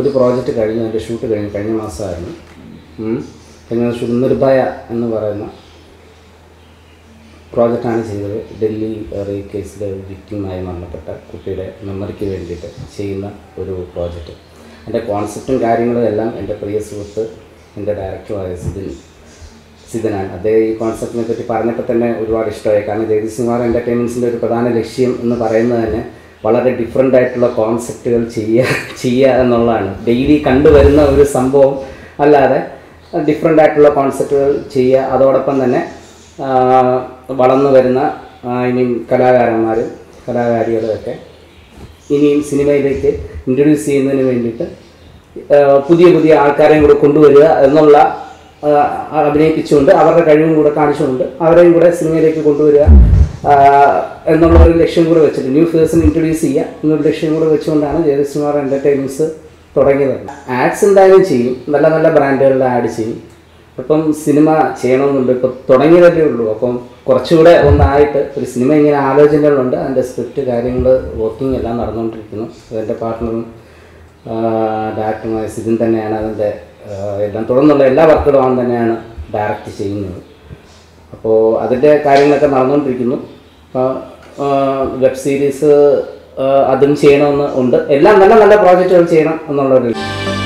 ഒരു പ്രോജക്റ്റ് കഴിഞ്ഞു അതിൻ്റെ ഷൂട്ട് കഴിഞ്ഞു കഴിഞ്ഞ മാസമായിരുന്നു ഉം. കഴിഞ്ഞ ഷൂട്ട് നിർഭയ എന്ന് പറയുന്ന പ്രോജക്റ്റാണ് ചെയ്തത് ഡൽഹി റേപ്പ് കേസിലെ വിക്റ്റിമായി മരണപ്പെട്ട കുട്ടിയുടെ മെമ്മറിക്ക് വേണ്ടിയിട്ട് ചെയ്യുന്ന ഒരു പ്രോജക്റ്റ് എൻ്റെ കോൺസെപ്റ്റും കാര്യങ്ങളും എല്ലാം എൻ്റെ പ്രിയ സുഹൃത്ത് എൻ്റെ ഡയറക്ടറായ സിദിൻ സിദനാണ് അദ്ദേഹം ഈ കോൺസെപ്റ്റിനെ പറ്റി പറഞ്ഞപ്പോൾ തന്നെ ഒരുപാട് ഇഷ്ടമായി കാരണം ജഗദീഷ് കുമാർ എൻ്റർടൈൻമെൻറ്റ്സിൻ്റെ ഒരു പ്രധാന ലക്ഷ്യം എന്ന് പറയുന്നത് തന്നെ വളരെ ഡിഫറെൻ്റ് ആയിട്ടുള്ള കോൺസെപ്റ്റുകൾ ചെയ്യുക ചെയ്യുക എന്നുള്ളതാണ് ഡെയിലി കണ്ടുവരുന്ന ഒരു സംഭവം അല്ലാതെ ഡിഫറെൻ്റ് ആയിട്ടുള്ള കോൺസെപ്റ്റുകൾ ചെയ്യുക അതോടൊപ്പം തന്നെ ആ, വളർന്നു വരുന്ന ഐ മീൻ കലാകാരന്മാരും കലാകാരികളുമൊക്കെ ഇനിയും സിനിമയിലേക്ക് ഇൻട്രൊഡ്യൂസ് ചെയ്യുന്നതിന് വേണ്ടിയിട്ട് ആ, പുതിയ പുതിയ ആൾക്കാരെയും കൂടെ കൊണ്ടുവരിക എന്നുള്ള ആ, അഭിനയിപ്പിച്ചുകൊണ്ട് അവരുടെ കഴിവും കൂടെ കാണിച്ചുകൊണ്ട് അവരെയും കൂടെ സിനിമയിലേക്ക് കൊണ്ടുവരിക ആ, എന്നുള്ള ഒരു ലക്ഷ്യം കൂടെ വെച്ചിട്ട് ന്യൂ ഫേഴ്സിനെ ഇൻട്രൊഡ്യൂസ് ചെയ്യുക എന്നൊരു ലക്ഷ്യം കൂടെ വെച്ചുകൊണ്ടാണ് ജയദീഷ് കുമാർ എൻ്റർടൈൻമെൻറ്റ്സ് തുടങ്ങിയത് ആഡ്സ് എന്തായാലും ചെയ്യും നല്ല നല്ല ബ്രാൻഡുകളുടെ ആഡ് ചെയ്യും ഇപ്പം സിനിമ ചെയ്യണമെന്നുണ്ട് ഇപ്പം തുടങ്ങിയതല്ലേ ഉള്ളൂ അപ്പം കുറച്ചുകൂടെ ഒന്നായിട്ട് ഒരു സിനിമ ഇങ്ങനെ ആലോചനകളുണ്ട് അതിൻ്റെ സ്ക്രിപ്റ്റ് കാര്യങ്ങൾ വർക്കിംഗ് എല്ലാം നടന്നുകൊണ്ടിരിക്കുന്നു എൻ്റെ പാർട്ട്ണറും ഡയറക്ടറുമായ സിദിൻ തന്നെയാണ് അതിൻ്റെ ആ, എല്ലാം തുടർന്നുള്ള എല്ലാ വർക്കുകളും അവൻ തന്നെയാണ് ഡയറക്റ്റ് ചെയ്യുന്നത് അപ്പോൾ അതിൻ്റെ കാര്യങ്ങളൊക്കെ നടന്നുകൊണ്ടിരിക്കുന്നു അപ്പോൾ വെബ് സീരീസ് അതും ചെയ്യണമെന്ന് ഉണ്ട് എല്ലാം നല്ല നല്ല പ്രോജക്റ്റുകൾ ചെയ്യണം എന്നുള്ളൊരു